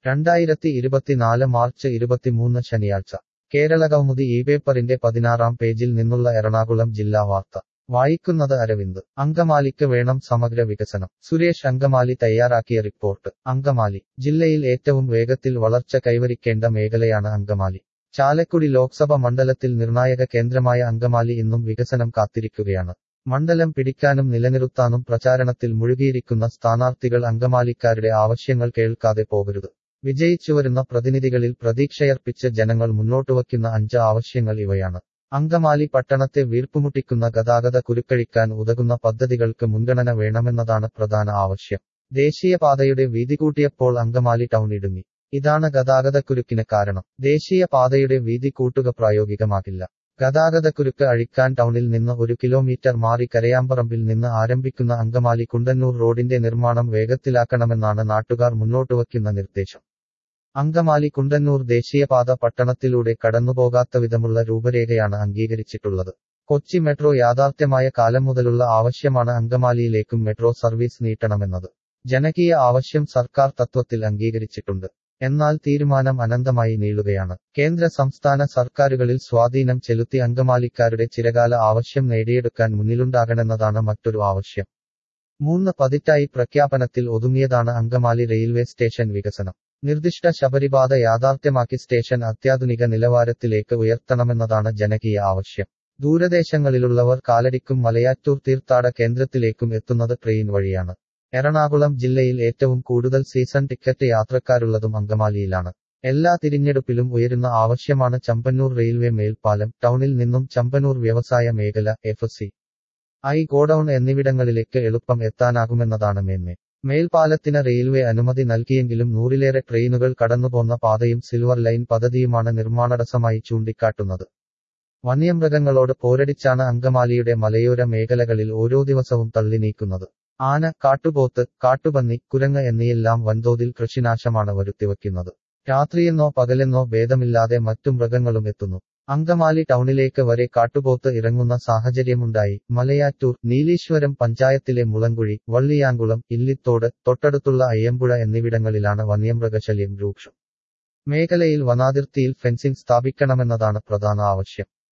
രണ്ടായിരത്തി ഇരുപത്തിനാല് മാർച്ച് ഇരുപത്തിമൂന്ന് ശനിയാഴ്ച കേരളകൗമുദി ഈ പേപ്പറിന്റെ പതിനാറാം പേജിൽ നിന്നുള്ള എറണാകുളം ജില്ലാ വാർത്ത വായിക്കുന്നത് അരവിന്ദ് അങ്കമാലിക്ക് വേണം സമഗ്ര വികസനം സുരേഷ് അങ്കമാലി തയ്യാറാക്കിയ റിപ്പോർട്ട് അങ്കമാലി ജില്ലയിൽ ഏറ്റവും വേഗത്തിൽ വളർച്ച കൈവരിക്കേണ്ട മേഖലയാണ് അങ്കമാലി ചാലക്കുടി ലോക്സഭ മണ്ഡലത്തിൽ നിർണായക കേന്ദ്രമായ അങ്കമാലി ഇന്നും വികസനം കാത്തിരിക്കുകയാണ് മണ്ഡലം പിടിക്കാനും നിലനിർത്താനും പ്രചാരണത്തിൽ മുഴുകിയിരിക്കുന്ന സ്ഥാനാർത്ഥികൾ അങ്കമാലിക്കാരുടെ ആവശ്യങ്ങൾ കേൾക്കാതെ പോകരുത് വിജയിച്ചുവരുന്ന പ്രതിനിധികളിൽ പ്രതീക്ഷയർപ്പിച്ച് ജനങ്ങൾ മുന്നോട്ടുവയ്ക്കുന്ന അഞ്ച് ആവശ്യങ്ങൾ ഇവയാണ് അങ്കമാലി പട്ടണത്തെ വീർപ്പുമുട്ടിക്കുന്ന ഗതാഗത കുരുക്കഴിക്കാൻ ഉതകുന്ന പദ്ധതികൾക്ക് മുൻഗണന വേണമെന്നതാണ് പ്രധാന ആവശ്യം ദേശീയപാതയുടെ വീതി കൂട്ടിയപ്പോൾ അങ്കമാലി ടൗൺ ഇടുങ്ങി ഇതാണ് ഗതാഗതക്കുരുക്കിന് കാരണം ദേശീയപാതയുടെ വീതി കൂട്ടുക പ്രായോഗികമാകില്ല ഗതാഗതക്കുരുക്ക് അഴിക്കാൻ ടൗണിൽ നിന്ന് ഒരു കിലോമീറ്റർ മാറി കരയാമ്പറമ്പിൽ നിന്ന് ആരംഭിക്കുന്ന അങ്കമാലി കുണ്ടന്നൂർ റോഡിന്റെ നിർമ്മാണം വേഗത്തിലാക്കണമെന്നാണ് നാട്ടുകാർ മുന്നോട്ടുവയ്ക്കുന്ന നിർദ്ദേശം അങ്കമാലി കുണ്ടന്നൂർ ദേശീയപാത പട്ടണത്തിലൂടെ കടന്നുപോകാത്ത വിധമുള്ള രൂപരേഖയാണ് അംഗീകരിച്ചിട്ടുള്ളത് കൊച്ചി മെട്രോ യാഥാർത്ഥ്യമായ കാലം മുതലുള്ള ആവശ്യമാണ് അങ്കമാലിയിലേക്കും മെട്രോ സർവീസ് നീട്ടണമെന്നത് ജനകീയ ആവശ്യം സർക്കാർ തത്വത്തിൽ അംഗീകരിച്ചിട്ടുണ്ട് എന്നാൽ തീരുമാനം അനന്തമായി നീളുകയാണ് കേന്ദ്ര സംസ്ഥാന സർക്കാരുകളിൽ സ്വാധീനം ചെലുത്തി അങ്കമാലിക്കാരുടെ ചിരകാല ആവശ്യം നേടിയെടുക്കാൻ മുന്നിലുണ്ടാകണമെന്നതാണ് മറ്റൊരു ആവശ്യം മൂന്ന് പതിറ്റായി പ്രഖ്യാപനത്തിൽ ഒതുങ്ങിയതാണ് അങ്കമാലി റെയിൽവേ സ്റ്റേഷൻ വികസനം നിർദ്ദിഷ്ട ശബരിപാത യാഥാർത്ഥ്യമാക്കി സ്റ്റേഷൻ അത്യാധുനിക നിലവാരത്തിലേക്ക് ഉയർത്തണമെന്നതാണ് ജനകീയ ആവശ്യം ദൂരദേശങ്ങളിലുള്ളവർ കാലടിക്കും മലയാറ്റൂർ തീർത്ഥാട കേന്ദ്രത്തിലേക്കും എത്തുന്നത് ട്രെയിൻ വഴിയാണ് എറണാകുളം ജില്ലയിൽ ഏറ്റവും കൂടുതൽ സീസൺ ടിക്കറ്റ് യാത്രക്കാരുള്ളതും അങ്കമാലിയിലാണ് എല്ലാ തിരഞ്ഞെടുപ്പിലും ഉയരുന്ന ആവശ്യമാണ് ചമ്പന്നൂർ റെയിൽവേ മേൽപ്പാലം ടൗണിൽ നിന്നും ചമ്പന്നൂർ വ്യവസായ മേഖല എഫ് സി ഐ ഗോഡൌൺ എന്നിവിടങ്ങളിലേക്ക് എളുപ്പം എത്താനാകുമെന്നതാണ് മേന്മ മേൽപ്പാലത്തിന് റെയിൽവേ അനുമതി നൽകിയെങ്കിലും നൂറിലേറെ ട്രെയിനുകൾ കടന്നുപോന്ന പാതയും സിൽവർ ലൈൻ പദ്ധതിയുമാണ് നിർമ്മാണതടസ്സമായി ചൂണ്ടിക്കാട്ടുന്നത് വന്യമൃഗങ്ങളോട് പോരടിച്ചാണ് അങ്കമാലിയുടെ മലയോര മേഖലകളിൽ ഓരോ ദിവസവും തള്ളി നീക്കുന്നത് ആന കാട്ടുപോത്ത് കാട്ടുപന്നി കുരങ്ങ് എന്നിയെല്ലാം വൻതോതിൽ കൃഷിനാശമാണ് വരുത്തിവയ്ക്കുന്നത് രാത്രിയെന്നോ പകലെന്നോ ഭേദമില്ലാതെ മറ്റു മൃഗങ്ങളും എത്തുന്നു അങ്കമാലി ടൗണിലേക്ക് വരെ കാട്ടുപോത്ത് ഇറങ്ങുന്ന സാഹചര്യമുണ്ടായി മലയാറ്റൂർ നീലീശ്വരം പഞ്ചായത്തിലെ മുളങ്കുഴി വള്ളിയാങ്കുളം ഇല്ലിത്തോട് തൊട്ടടുത്തുള്ള അയ്യമ്പുഴ എന്നിവിടങ്ങളിലാണ് വന്യമൃഗശല്യം രൂക്ഷം മേഖലയിൽ വനാതിർത്തിയിൽ ഫെൻസിംഗ് സ്ഥാപിക്കണമെന്നതാണ് പ്രധാന ആവശ്യം